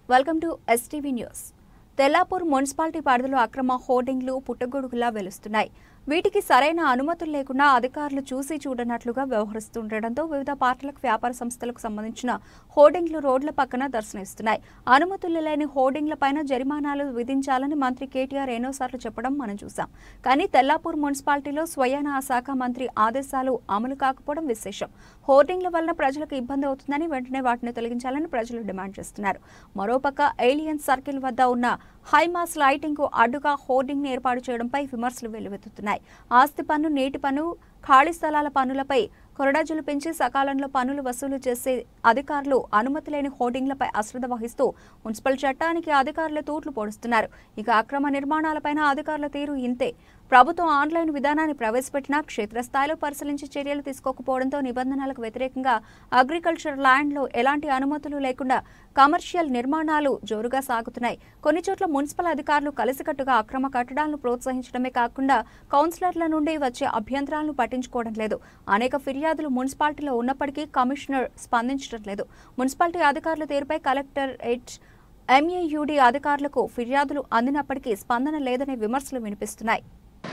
Welcome to STV news Tellapur municipality పరిధిలో అక్రమ హోర్డింగ్లు పుట్టగొడుగులా వెలుస్తున్నాయి వీటికి సరైన అనుమతులు లేకుండా అధికారులు చూసి చూడనట్లుగా వ్యవహరిస్తుండటంతో వివిధ పార్టీలకు వ్యాపార సంస్థలకు సంబంధించిన హోర్డింగ్లు రోడ్ల పక్కన దర్శనమిస్తున్నాయి అనుమతులు లేని హోర్డింగ్లపైన జరిమానాలు విధించాలని మంత్రి కేటీఆర్ ఎన్నోసార్లు చెప్పడం మనం చూసాం కానీ తెల్లాపూర్ మున్సిపాలిటీలో స్వయాన ఆ శాఖ మంత్రి ఆదేశాలు అమలు కాకపోవడం విశేషం హోర్డింగ్ల వలన ప్రజలకు ఇబ్బంది అవుతుందని వెంటనే వాటిని తొలగించాలని ప్రజలు డిమాండ్ చేస్తున్నారు మరోపక్క ఏలియన్ సర్కిల్ వద్ద ఉన్న హైమాస్ లైటింగ్ కు అడ్డుగా హోర్డింగ్ ని ఏర్పాటు చేయడంపై విమర్శలు వెల్లువెత్తుతున్నాయి ఆస్తి పన్ను నీటి పన్ను ఖాళీ స్థలాల పన్నులపై కొరడాజులు పెంచి సకాలంలో పన్నులు వసూలు చేసే అధికారులు అనుమతి లేని హోర్డింగ్లపై అశ్రద్ధ వహిస్తూ మున్సిపల్ చట్టానికి అధికారులు తూట్లు పొడుస్తున్నారు ఇక అక్రమ నిర్మాణాలపైన అధికారుల తీరు ఇంతే ప్రభుత్వం ఆన్లైన్ విధానాన్ని ప్రవేశపెట్టినా క్షేత్రస్థాయిలో పరిశీలించి చర్యలు తీసుకోకపోవడంతో నిబంధనలకు వ్యతిరేకంగా అగ్రికల్చర్ ల్యాండ్లో ఎలాంటి అనుమతులు లేకుండా కమర్షియల్ నిర్మాణాలు జోరుగా సాగుతున్నాయి కొన్ని చోట్ల మున్సిపల్ అధికారులు కలిసికట్టుగా అక్రమ కట్టడాలను ప్రోత్సహించడమే కాకుండా కౌన్సిలర్ల నుండి వచ్చే అభ్యంతరాలను పట్టించుకోవడం లేదు అనేక ఫిర్యాదులు మున్సిపాలిటీలో ఉన్నప్పటికీ కమిషనర్ స్పందించడం లేదు మున్సిపాలిటీ అధికారుల తీరుపై కలెక్టర్ ఎయిట్ ఎంఏయుడి అధికారులకు ఫిర్యాదులు అందినప్పటికీ స్పందన లేదనే విమర్శలు వినిపిస్తున్నాయి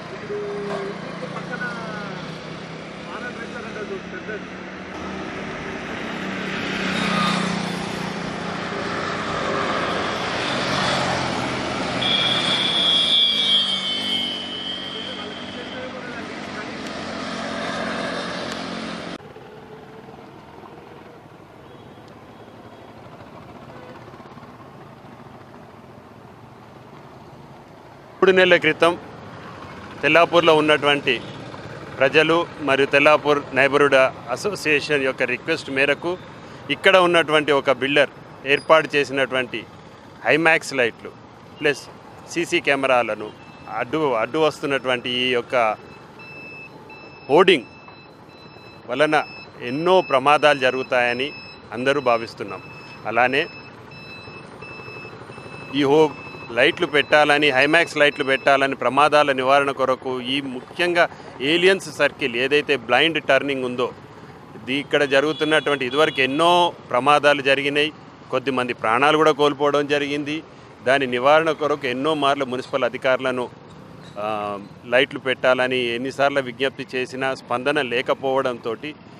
మూడు నెలల క్రితం తెల్లాపూర్లో ఉన్నటువంటి ప్రజలు మరియు తెల్లాపూర్ నైబర్హుడ్ అసోసియేషన్ యొక్క రిక్వెస్ట్ మేరకు ఇక్కడ ఉన్నటువంటి ఒక బిల్డర్ ఏర్పాటు చేసినటువంటి హైమాక్స్ లైట్లు ప్లస్ సీసీ కెమెరాలను అడ్డు అడ్డు వస్తున్నటువంటి ఈ యొక్క హోర్డింగ్ వలన ఎన్నో ప్రమాదాలు జరుగుతాయని అందరూ భావిస్తున్నాం అలానే ఈ హో లైట్లు పెట్టాలని హైమాక్స్ లైట్లు పెట్టాలని ప్రమాదాల నివారణ కొరకు ఈ ముఖ్యంగా ఏలియన్స్ సర్కిల్ ఏదైతే బ్లైండ్ టర్నింగ్ ఉందో ఇది ఇక్కడ జరుగుతున్నటువంటి ఇదివరకు ఎన్నో ప్రమాదాలు జరిగినాయి కొద్దిమంది ప్రాణాలు కూడా కోల్పోవడం జరిగింది దాని నివారణ కొరకు ఎన్నో మార్లు మున్సిపల్ అధికారులను ఆ, లైట్లు పెట్టాలని ఎన్నిసార్లు విజ్ఞప్తి చేసినా స్పందన లేకపోవడంతో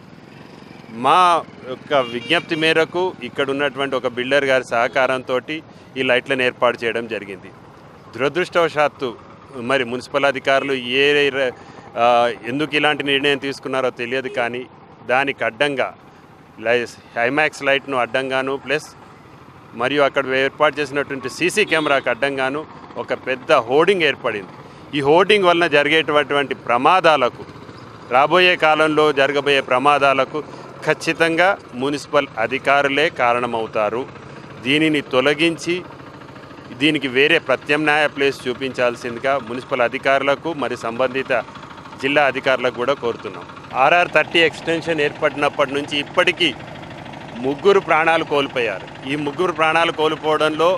మా యొక్క విజ్ఞప్తి మేరకు ఇక్కడ ఉన్నటువంటి ఒక బిల్డర్ గారి సహకారంతో ఈ లైట్లను ఏర్పాటు చేయడం జరిగింది దురదృష్టవశాత్తు మరి మున్సిపల్ అధికారులు ఏ ర- ఆ, ఎందుకు ఇలాంటి నిర్ణయం తీసుకున్నారో తెలియదు కానీ దానికి అడ్డంగా లై హైమాక్స్ లైట్ను అడ్డంగాను ప్లస్ మరియు అక్కడ ఏర్పాటు చేసినటువంటి సీసీ కెమెరాకు అడ్డంగాను ఒక పెద్ద హోర్డింగ్ ఏర్పడింది ఈ హోర్డింగ్ వలన జరిగేటటువంటి ప్రమాదాలకు రాబోయే కాలంలో జరగబోయే ప్రమాదాలకు ఖచ్చితంగా మున్సిపల్ అధికారులే కారణమవుతారు దీనిని తొలగించి దీనికి వేరే ప్రత్యామ్నాయ ప్లేస్ చూపించాల్సిందిగా మున్సిపల్ అధికారులకు మరి సంబంధిత జిల్లా అధికారులకు కూడా కోరుతున్నాం ఆర్ఆర్ థర్టీ ఎక్స్టెన్షన్ ఏర్పడినప్పటి నుంచి ఇప్పటికీ ముగ్గురు ప్రాణాలు కోల్పోయారు ఈ ముగ్గురు ప్రాణాలు కోల్పోవడంలో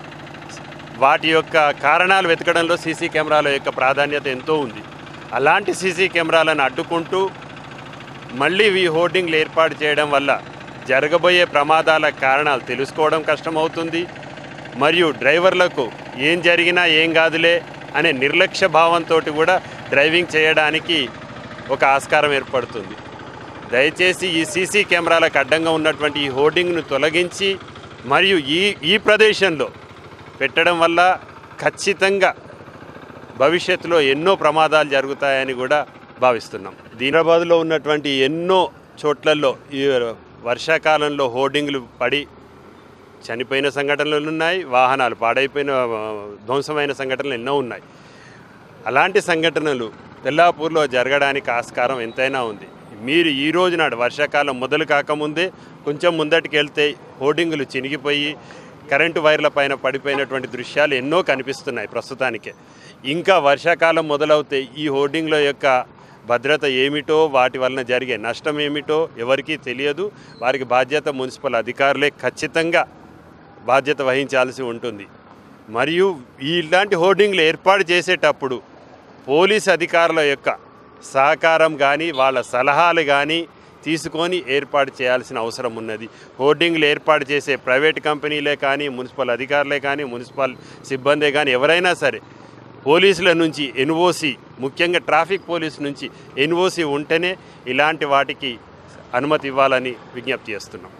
వాటి యొక్క కారణాలు వెతకడంలో సీసీ కెమెరాల యొక్క ప్రాధాన్యత ఎంతో ఉంది అలాంటి సీసీ కెమెరాలను అడ్డుకుంటూ మళ్ళీ ఈ హోర్డింగ్లు ఏర్పాటు చేయడం వల్ల జరగబోయే ప్రమాదాల కారణాలు తెలుసుకోవడం కష్టమవుతుంది మరియు డ్రైవర్లకు ఏం జరిగినా ఏం కాదులే అనే నిర్లక్ష్య భావంతో కూడా డ్రైవింగ్ చేయడానికి ఒక ఆస్కారం ఏర్పడుతుంది దయచేసి ఈ సీసీ కెమెరాలకు అడ్డంగా ఉన్నటువంటి ఈ హోర్డింగ్ను తొలగించి మరియు ఈ ఈ ప్రదేశంలో పెట్టడం వల్ల ఖచ్చితంగా భవిష్యత్తులో ఎన్నో ప్రమాదాలు జరుగుతాయని కూడా భావిస్తున్నాం దీనాబాద్లో ఉన్నటువంటి ఎన్నో చోట్లలో ఈ వర్షాకాలంలో హోర్డింగ్లు పడి చనిపోయిన సంఘటనలు ఉన్నాయి వాహనాలు పాడైపోయిన ఆ, ధ్వంసమైన సంఘటనలు ఎన్నో ఉన్నాయి అలాంటి సంఘటనలు తెల్లాపూర్లో జరగడానికి ఆస్కారం ఎంతైనా ఉంది మీరు ఈ రోజు నాడు వర్షాకాలం మొదలు కాకముందే కొంచెం ముందటికి వెళ్తే హోర్డింగులు చినిగిపోయి కరెంటు వైర్ల పైన పడిపోయినటువంటి దృశ్యాలు ఎన్నో కనిపిస్తున్నాయి ప్రస్తుతానికే ఇంకా వర్షాకాలం మొదలవుతే ఈ హోర్డింగ్ల యొక్క భద్రత ఏమిటో వాటి వలన జరిగే నష్టం ఏమిటో ఎవరికీ తెలియదు వారికి బాధ్యత మున్సిపల్ అధికారులే ఖచ్చితంగా బాధ్యత వహించాల్సి ఉంటుంది మరియు ఈ ఇలాంటి హోర్డింగ్లు ఏర్పాటు చేసేటప్పుడు పోలీస్ అధికారుల యొక్క సహకారం కానీ వాళ్ళ సలహాలు కానీ తీసుకొని ఏర్పాటు చేయాల్సిన అవసరం ఉన్నది హోర్డింగ్లు ఏర్పాటు చేసే ప్రైవేట్ కంపెనీలే కానీ మున్సిపల్ అధికారులే కానీ మున్సిపల్ సిబ్బందే కానీ ఎవరైనా సరే పోలీసుల నుంచి ఎన్ఓసి ముఖ్యంగా ట్రాఫిక్ పోలీస్ నుంచి ఎన్ఓసి ఉంటేనే ఇలాంటి వాటికి అనుమతి ఇవ్వాలని విజ్ఞప్తి చేస్తున్నాం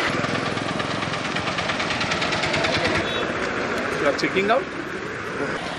You are checking out?